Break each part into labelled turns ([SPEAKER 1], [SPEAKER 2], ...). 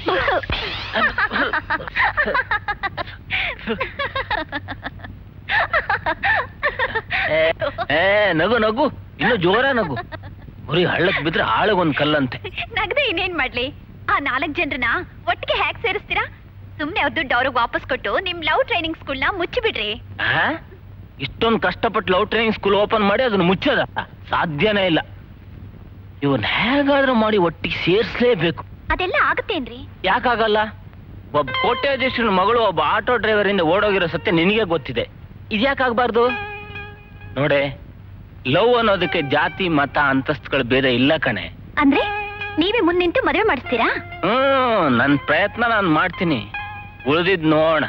[SPEAKER 1] ಏ, ಏ ನಗು ನಗು ಇನ್ನು ಜೋರ ನಗು ಗುರಿ ಹಳ್ಳಕ್ ಬಿದ್ರೆ ಆಳಗೊಂದ್ ಕಲ್ಲಂತೆ
[SPEAKER 2] ನಗದೆ ಇನ್ನೇನ್ ಮಾಡ್ಲಿ ಆ ನಾಲ್ಕ್ ಜನರನ್ನ ಒಟ್ಟಿಗೆ ಹ್ಯಾಕ್ ಸೇರಿಸ್ತೀರಾ ಸುಮ್ನೆ ಅವ್ರ ದುಡ್ಡು ಅವ್ರಿಗೆ ವಾಪಸ್ ಕೊಟ್ಟು ನಿಮ್ ಲವ್ ಟ್ರೈನಿಂಗ್ ಸ್ಕೂಲ್ನ ಮುಚ್ಚಿಬಿಡ್ರಿ
[SPEAKER 1] ಆ? ಇಷ್ಟೊಂದ್ ಕಷ್ಟಪಟ್ಟು ಲವ್ ಟ್ರೈನಿಂಗ್ ಸ್ಕೂಲ್ ಓಪನ್ ಮಾಡಿ ಅದನ್ನ ಮುಚ್ಚದ ಸಾಧ್ಯನೇ ಇಲ್ಲ ಇವನ್ ಹೇಗಾದ್ರೂ ಮಾಡಿ ಒಟ್ಟಿಗೆ ಸೇರ್ಸ್ಲೇಬೇಕು
[SPEAKER 2] ಅದೆಲ್ಲ ಆಗತ್ತೇನ್ರಿ
[SPEAKER 1] ಯಾಕಾಗಲ್ಲ ಒಬ್ಬ ಕೋಟ್ಯಾಧೀಶನ ಮಗಳು ಒಬ್ಬ ಆಟೋ ಡ್ರೈವರ್ ಇಂದ ಓಡೋಗಿರೋ ಸತ್ಯ ನಿನಗೆ ಗೊತ್ತಿದೆ ಇದ್ಯಾಕಾಗ್ಬಾರ್ದು ನೋಡೆ ಲವ್ ಅನ್ನೋದಕ್ಕೆ ಜಾತಿ ಮತ ಅಂತಸ್ತುಗಳ ಭೇದ ಇಲ್ಲ ಕಣೆ
[SPEAKER 2] ಅಂದ್ರೆ ನೀವೇ ಮುಂದ್ ನಿಂತು ಮದುವೆ ಮಾಡಿಸ್ತೀರಾ
[SPEAKER 1] ಹ್ಮ್ ನನ್ ಪ್ರಯತ್ನ ನಾನು ಮಾಡ್ತೀನಿ ಉಳಿದಿದ್ ನೋಡ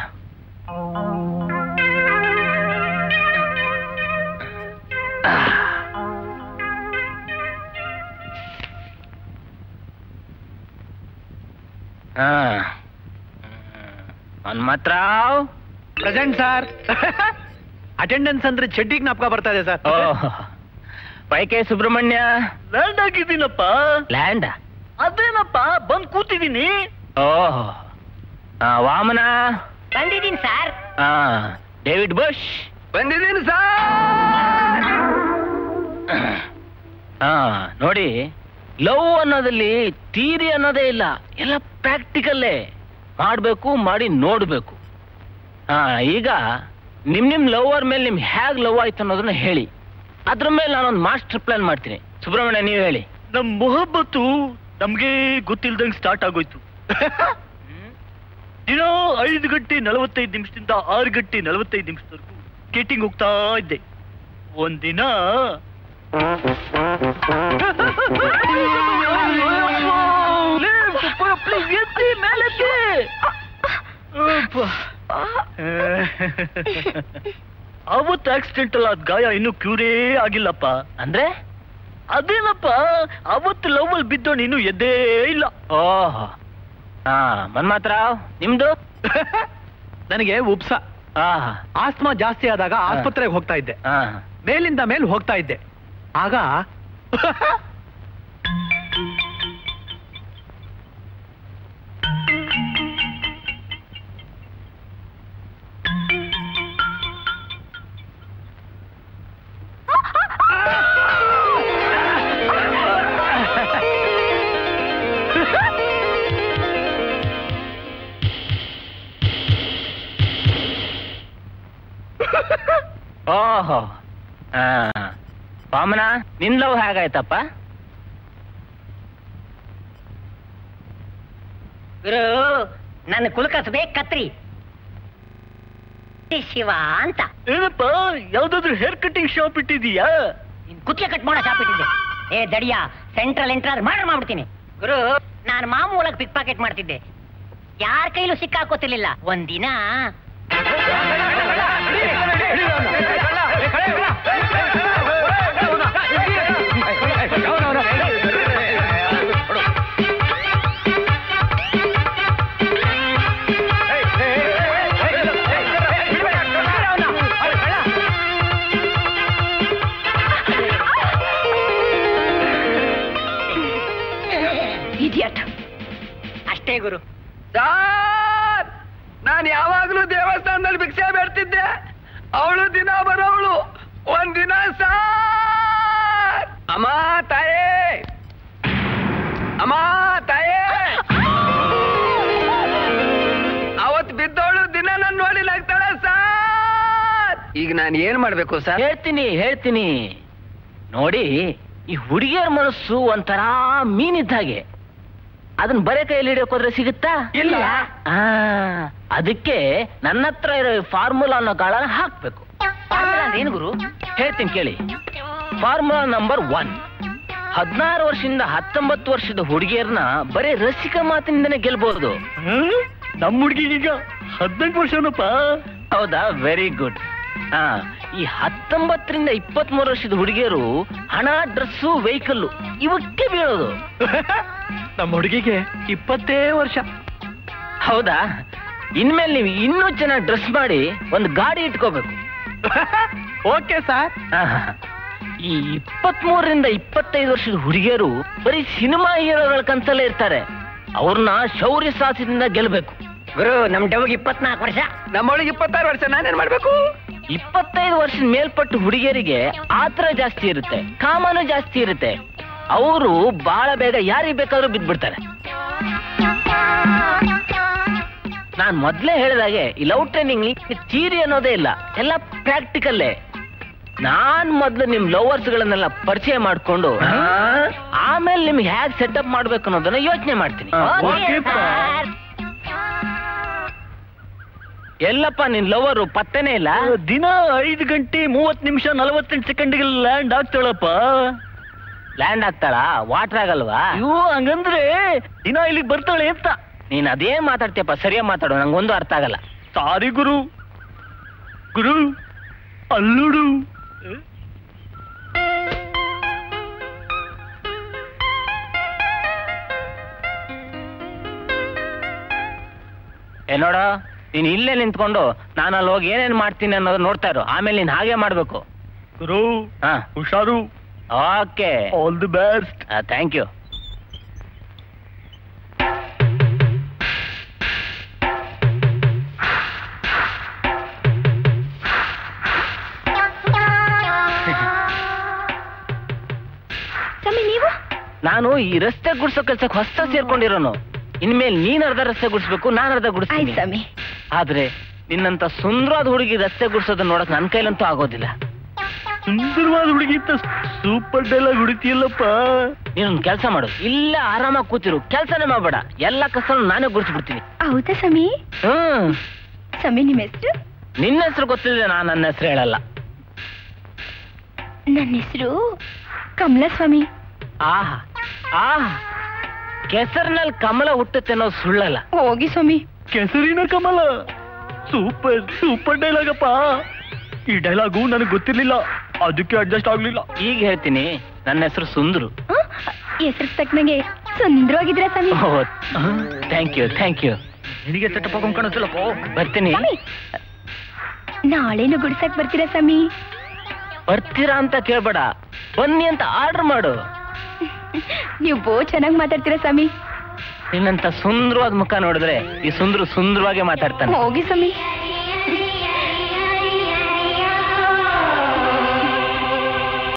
[SPEAKER 1] ಹಾ ಹನುಮಂತರಾವ್
[SPEAKER 3] ಪ್ರೆಸೆಂಟ್ ಸರ್ ಅಟೆಂಡೆನ್ಸ್ ಅಂದ್ರೆ ಚಡ್ಡಿ ಜ್ಞಾಪಕ ಬರ್ತಾ ಇದೆ ಸರ್
[SPEAKER 1] ಓಹ್ ಪೈಕೆ ಸುಬ್ರಹ್ಮಣ್ಯ
[SPEAKER 3] ಲ್ಯಾಂಡ್ ಆಗಿದ್ದೀನಪ್ಪ
[SPEAKER 1] ಲ್ಯಾಂಡ್
[SPEAKER 3] ಅದೇನಪ್ಪ ಬಂದ್ ಕೂತಿದ್ದೀನಿ
[SPEAKER 1] ಓಹ್ ಆ, ವಾಮನ
[SPEAKER 2] ಬಂದಿದ್ದೀನಿ ಸರ್
[SPEAKER 1] ಆ, ಡೇವಿಡ್ ಬುಷ್
[SPEAKER 3] ಬಂದಿದ್ದೀನಿ ಸರ್
[SPEAKER 1] ಹಾ ನೋಡಿ ಲವ್ ಅನ್ನೋದಲ್ಲಿ ತೀರಿ ಅನ್ನೋದೇ ಇಲ್ಲ ಎಲ್ಲ ಪ್ರಾಕ್ಟಿಕಲ್ಲೇ ಮಾಡ್ಬೇಕು ಮಾಡಿ ನೋಡ್ಬೇಕು ಹಾ ಈಗ ನಿಮ್ ನಿಮ್ ಲವರ್ ಮೇಲೆ ನಿಮ್ ಹೇಗ್ ಲವ್ ಆಯ್ತು ಅನ್ನೋದನ್ನ ಹೇಳಿ ಅದ್ರ ಮೇಲೆ ನಾನೊಂದು ಮಾಸ್ಟರ್ ಪ್ಲಾನ್ ಮಾಡ್ತೀನಿ ಸುಬ್ರಹ್ಮಣ್ಯ ನೀವು ಹೇಳಿ
[SPEAKER 3] ನಮ್ ಮೊಹಬ್ಬತ್ತು ನಮ್ಗೆ ಗೊತ್ತಿಲ್ದಂಗ್ ಸ್ಟಾರ್ಟ್ ಆಗೋಯ್ತು ದಿನ ಐದು ಗಂಟೆ ನಲವತ್ತೈದು ನಿಮಿಷದಿಂದ ಆರು ಗಂಟೆ ನಲವತ್ತೈದು ನಿಮಿಷದವರೆಗೂ ಸ್ಕೇಟಿಂಗ್ ಹೋಗ್ತಾ ಇದ್ದೆ ಒಂದಿನ ಪ್ಲೀಸ್ ಎತ್ತಿ ಮೇಲೆತ್ತಿ ಅಪ್ಪ. ಅವತ್ತು ಆಕ್ಸಿಡೆಂಟ್ ಅಲ್ಲ ಅದ್ ಗಾಯ ಇನ್ನೂ ಕ್ಯೂರೇ ಆಗಿಲ್ಲಪ್ಪ
[SPEAKER 1] ಅಂದ್ರೆ
[SPEAKER 3] ಅದೇನಪ್ಪ ಅವತ್ತು ಲವ್ ಅಲ್ಲಿ ಬಿದ್ದೋನ್ ಇನ್ನೂ ಎದ್ದೇ ಇಲ್ಲ
[SPEAKER 1] ಓಹ್ ಹಾ ಮನ್ಮಾತ್ರಾವ್ ನಿಮ್ದು
[SPEAKER 4] ನನಗೆ ಉಪ್ಸ
[SPEAKER 1] ಹಾ
[SPEAKER 4] ಆಸ್ಮಾ ಜಾಸ್ತಿ ಆದಾಗ ಆಸ್ಪತ್ರೆಗೆ ಹೋಗ್ತಾ ಇದ್ದೆ
[SPEAKER 1] ಹಾ
[SPEAKER 4] ಮೇಲಿಂದ ಮೇಲ್ ಹೋಗ್ತಾ ಇದ್ದೆ ಆಗ
[SPEAKER 1] ಓಹೋ ಹಾ ವಾಮನ ನಿನ್ ಲವ್ ಹೇಗಾಯ್ತಪ್ಪ
[SPEAKER 5] ಗುರು ನನ್ನ ಕುಲಕಸಬೆ ಕತ್ರಿ ಶಿವ ಅಂತ
[SPEAKER 3] ಏನಪ್ಪ ಯಾವ್ದಾದ್ರು ಹೇರ್ ಕಟಿಂಗ್ ಶಾಪ್ ಇಟ್ಟಿದೀಯಾ
[SPEAKER 5] ನಿನ್ ಕುತ್ತಿಗೆ ಕಟ್ ಮಾಡೋ ಶಾಪ್ ಇಟ್ಟಿದ್ದೆ ಏ ದಡಿಯ ಸೆಂಟ್ರಲ್ ಎಂಟ್ರಾರ್ ಮಾಡ್ರ್ ಮಾಡ್ಬಿಡ್ತೀನಿ ಗುರು ನಾನು ಮಾಮೂ ಒಳಗ್ ಪಿಕ್ ಪಾಕೆಟ್ ಮಾಡ್ತಿದ್ದೆ ಯಾರ ಕೈಲೂ ಸಿಕ್ಕಾಕೋತಿರ್ಲಿಲ್ಲ ಒಂದಿನ
[SPEAKER 2] ಇಡಿಯಟ್
[SPEAKER 5] ಅಷ್ಟೇ ಗುರು
[SPEAKER 3] ಸಾರ್ ನಾನು ಯಾವಾಗ್ಲೂ ದೇವಸ್ಥಾನದಲ್ಲಿ ಭಿಕ್ಷೆ ಬೇಡ್ತಿದ್ದೆ ಅವಳು ದಿನ ಬರೋವಳು ಒಂದಿನ ಸಾರ್ ಅಮ್ಮ ತಾಯೇ ಅಮ್ಮ ತಾಯೇ ಅವತ್ ಬಿದ್ದವಳು ದಿನ ನನ್ ನೋಡಿ ನಗ್ತಾಳೆ ಸಾರ್ ಈಗ ನಾನು ಏನ್ ಮಾಡ್ಬೇಕು ಸರ್
[SPEAKER 1] ಹೇಳ್ತೀನಿ ಹೇಳ್ತೀನಿ ನೋಡಿ ಈ ಹುಡುಗಿಯರ ಮನಸ್ಸು ಒಂಥರ ಮೀನಿದ್ದ ಹಾಗೆ ಅದನ್ನ ಬರೇ ಕೈಯಲ್ಲಿ ಹಿಡಿಯೋಕ್ ಹೋದ್ರೆ ಸಿಗುತ್ತಾ
[SPEAKER 3] ಇಲ್ಲ.
[SPEAKER 1] ಆ ಅದಕ್ಕೆ ನನ್ನ ಹತ್ರ ಇರೋ ಫಾರ್ಮುಲಾ ಅನ್ನೋ ಗಾಳನ ಹಾಕ್ಬೇಕು ಫಾರ್ಮುಲಾ ಅಂದ್ರೆ ಏನು ಗುರು ಹೇಳ್ತೀನಿ ಕೇಳಿ ಫಾರ್ಮುಲಾ ನಂಬರ್ ಒನ್ ಹದಿನಾರು ವರ್ಷದಿಂದ ಹತ್ತೊಂಬತ್ತು ವರ್ಷದ ಹುಡುಗಿಯರನ್ನ ಬರೀ ರಸಿಕ ಮಾತಿನಿಂದನೇ ಗೆಲ್ಬಹುದು
[SPEAKER 3] ನಮ್ಮ ಹುಡುಗಿಗೀಗ ಹದಿನೆಂಟು ವರ್ಷನಪ್ಪ
[SPEAKER 1] ಹೌದಾ ವೆರಿ ಗುಡ್ ಹಾ ಈ ಹತ್ತೊಂಬತ್ತರಿಂದ ಇಪ್ಪತ್ತ್ ಮೂರು ವರ್ಷದ ಹುಡುಗಿಯರು ಹಣ ಡ್ರೆಸ್ಸು ವೆಹಿಕಲ್ಲು ಇವಕ್ಕೆ ಬೀಳೋದು
[SPEAKER 4] ನಮ್ಮ ಹುಡುಗಿಗೆ ಇಪ್ಪತ್ತೇ ವರ್ಷ
[SPEAKER 1] ಹೌದಾ ಇನ್ಮೇಲೆ ನೀವು ಇನ್ನೂ ಚೆನ್ನಾಗಿ ಡ್ರೆಸ್ ಮಾಡಿ ಒಂದು ಗಾಡಿ ಇಟ್ಕೋಬೇಕು
[SPEAKER 4] ಓಕೆ ಸರ್
[SPEAKER 1] ಆಹಾ. ಈ ಇಪ್ಪತ್ತ್ ಮೂರರಿಂದ ಇಪ್ಪತ್ತೈದು ವರ್ಷದ ಹುಡುಗಿಯರು ಬರೀ ಸಿನಿಮಾ ಹೀರೋಗಳ ಕನ್ಸಲ್ಲೇ ಇರ್ತಾರೆ ಅವ್ರನ್ನ ಶೌರ್ಯ ಸಾಹಸದಿಂದ ಗೆಲ್ಬೇಕು
[SPEAKER 5] ಗುರು ನಮ್ ಡವ್ಗೆ ಇಪ್ಪತ್ನಾಲ್ಕು ವರ್ಷ
[SPEAKER 4] ನಮ್ಮೊಳಗೆ ಇಪ್ಪತ್ತಾರು ವರ್ಷ ನಾನೇನ್ ಮಾಡ್ಬೇಕು
[SPEAKER 1] ಇಪ್ಪತ್ತೈದು ವರ್ಷದ ಮೇಲ್ಪಟ್ಟು ಹುಡುಗಿಯರಿಗೆ ಆತರ ಜಾಸ್ತಿ ಇರುತ್ತೆ ಕಾಮನು ಜಾಸ್ತಿ ಇರುತ್ತೆ ಅವರು ಬಹಳ ಬೇಗ ಯಾರಿಗೆ ಬೇಕಾದ್ರೂ ಬಿದ್ದ್ಬಿಡ್ತಾರೆ ನಾನ್ ಮೊದ್ಲೇ ಹೇಳಿದಾಗೆ ಈ ಲವ್ ಟ್ರೈನಿಂಗ್ ಥಿಯರಿ ಅನ್ನೋದೇ ಇಲ್ಲ ಎಲ್ಲ ಪ್ರಾಕ್ಟಿಕಲ್ಲೇ ನಾನ್ ಮೊದ್ಲು ನಿಮ್ ಲವರ್ಸ್ ಗಳನ್ನೆಲ್ಲ ಪರಿಚಯ ಮಾಡ್ಕೊಂಡು ಆಮೇಲೆ ನಿಮ್ಗೆ ಹೇಗ್ ಸೆಟಪ್ ಮಾಡ್ಬೇಕು ಅನ್ನೋದನ್ನ ಯೋಚನೆ ಮಾಡ್ತೀನಿ
[SPEAKER 3] ಓಕೆ ಸರ್.
[SPEAKER 1] ಎಲ್ಲಪ್ಪ ನಿನ್ ಲವರು ಪತ್ತೆನೇ ಇಲ್ಲ
[SPEAKER 3] ದಿನ ಐದು ಗಂಟೆ ಮೂವತ್ ನಿಮಿಷ ನಲವತ್ತೆಂಟು ಸೆಕೆಂಡ್ಗೆ ಲ್ಯಾಂಡ್ ಆಗ್ತಾಳಪ್ಪ
[SPEAKER 1] ಲ್ಯಾಂಡ್ ಆಗ್ತಾಳಾ ವಾಟರ್ ಆಗಲ್ವಾ
[SPEAKER 3] ಅಯ್ಯೋ ಹಂಗಂದ್ರೆ ದಿನ ಇಲ್ಲಿಗೆ ಬರ್ತಾಳೆ ಅಂತ
[SPEAKER 1] ನೀನ್ ಅದೇನ್ ಮಾತಾಡ್ತೀಯಪ್ಪ ಸರಿಯಾಗಿ ಮಾತಾಡು ನಂಗೊಂದು ಅರ್ಥ ಆಗಲ್ಲ
[SPEAKER 3] ಸಾರಿ ಗುರು ಗುರು ಅಲ್ಲುಡು
[SPEAKER 1] ಏ ನೋಡ ನೀನ್ ಇಲ್ಲೇ ನಿಂತ್ಕೊಂಡು ನಾನು ಅಲ್ಲಿ ಹೋಗಿ ಏನೇನ್ ಮಾಡ್ತೀನಿ ಅನ್ನೋದು ನೋಡ್ತಾ ಇರು ಆಮೇಲೆ ನೀನ್ ಹಾಗೆ ಮಾಡ್ಬೇಕು
[SPEAKER 3] ಗುರು
[SPEAKER 1] ಹಾ
[SPEAKER 3] ಹುಷಾರು
[SPEAKER 1] okay
[SPEAKER 3] all the best
[SPEAKER 1] thank you
[SPEAKER 2] ಸ್ವಾಮಿ ನೀವು
[SPEAKER 1] ನಾನು ಈ ರಸ್ತೆ ಗುಡ್ಸೋ ಕೆಲ್ಸಕ್ಕೆ ಹೊಸ ಸೇರ್ಕೊಂಡಿರೋನು ಇನ್ಮೇಲೆ ನೀನ್ ಅರ್ಧ ರಸ್ತೆ ಗುಡಿಸ್ಬೇಕು ನಾನ್ ಅರ್ಧ
[SPEAKER 2] ಆಯ್ತು
[SPEAKER 1] ಗುಡಿಸ್ತೀನಿ
[SPEAKER 2] ಸ್ವಾಮಿ
[SPEAKER 1] ಆದ್ರೆ ನಿನ್ನಂತ ಸುಂದರವಾದ ಹುಡುಗಿ ರಸ್ತೆ ಗುಡ್ಸೋದನ್ನ ನೋಡಕ್ ನನ್ ಕೈಲಂತೂ ಆಗೋದಿಲ್ಲ
[SPEAKER 3] ಸುಂದರವಾದ ಹುಡುಗಿ ಅಂತ ಸೂಪರ್ ಡೈಲಾಗ್ ಹುಡುಕಿಯಲ್ಲಪ್ಪ
[SPEAKER 1] ನೀನೊಂದು ಕೆಲಸ ಮಾಡು ಇಲ್ಲೇ ಆರಾಮಾಗಿ ಕೂತಿರು ಕೆಲಸನೇ ಮಾಡ್ಬೇಡ ಎಲ್ಲ ಕಸ ನಾನೇ ಗುಡಿಸ್ಬಿಡ್ತೀನಿ
[SPEAKER 2] ಹೌದಾ ಸ್ವಾಮಿ
[SPEAKER 1] ಹ್ಮ್
[SPEAKER 2] ಸ್ವಾಮಿ ನಿಮ್ಮ ಹೆಸರು
[SPEAKER 1] ನಿನ್ನ ಹೆಸರು ಗೊತ್ತಿದ್ರೆ ನಾನು ನನ್ನ ಹೆಸರು ಹೇಳಲ್ಲ
[SPEAKER 2] ನನ್ನ ಹೆಸರು ಕಮಲ ಸ್ವಾಮಿ
[SPEAKER 1] ಆಹಾ ಆಹಾ ಕೆಸರಿನಲ್ಲಿ ಕಮಲ ಹುಟ್ಟುತ್ತೆ ಅನ್ನೋದು ಸುಳ್ಳಲ್ಲ
[SPEAKER 2] ಹೋಗಿ ಸ್ವಾಮಿ
[SPEAKER 3] ಕೆಸರಿನ ಕಮಲ ಸೂಪರ್ ಸೂಪರ್ ಡೈಲಾಗ್ ಅಪ್ಪ ಈ ಡೈಲಾಗು ನನಗೆ ಗೊತ್ತಿರ್ಲಿಲ್ಲ ಅದಕ್ಕೆ ಅಡ್ಜಸ್ಟ್ ಆಗ್ಲಿಲ್ಲ
[SPEAKER 1] ಈಗ ಹೇಳ್ತೀನಿ ನನ್ನ ಹೆಸರು ಸುಂದ್ರು
[SPEAKER 2] ಹೆಸರು ತಕ್ಕನಗೆ ಸುಂದರವಾಗಿದ್ರ ಸ್ವಾಮಿ
[SPEAKER 1] ಥ್ಯಾಂಕ್ ಯು ಥ್ಯಾಂಕ್ ಯು
[SPEAKER 3] ನಿನಗೆ ಸೆಟಪ್ ಹಾಕೊಂಡ್ ಕಾಣಿಸ್ತಿಲ್ಲಪ್ಪ
[SPEAKER 1] ಬರ್ತೀನಿ
[SPEAKER 2] ಸ್ವಾಮಿ ನಾಳೆನು ಗುಡ್ಸಕ್ ಬರ್ತೀರಾ ಸ್ವಾಮಿ
[SPEAKER 1] ಬರ್ತೀರಾ ಅಂತ ಕೇಳ್ಬೇಡ ಬನ್ನಿ ಅಂತ ಆರ್ಡರ್ ಮಾಡು
[SPEAKER 2] ನೀವು ಬೋ ಚೆನ್ನಾಗಿ ಮಾತಾಡ್ತೀರಾ ಸ್ವಾಮಿ
[SPEAKER 1] ನಿನ್ನಂತ ಸುಂದರವಾದ ಮುಖ ನೋಡಿದ್ರೆ ಈ ಸುಂದ್ರ ಸುಂದರವಾಗಿ ಮಾತಾಡ್ತಾನೆ
[SPEAKER 2] ಹೋಗಿ ಸ್ವಾಮಿ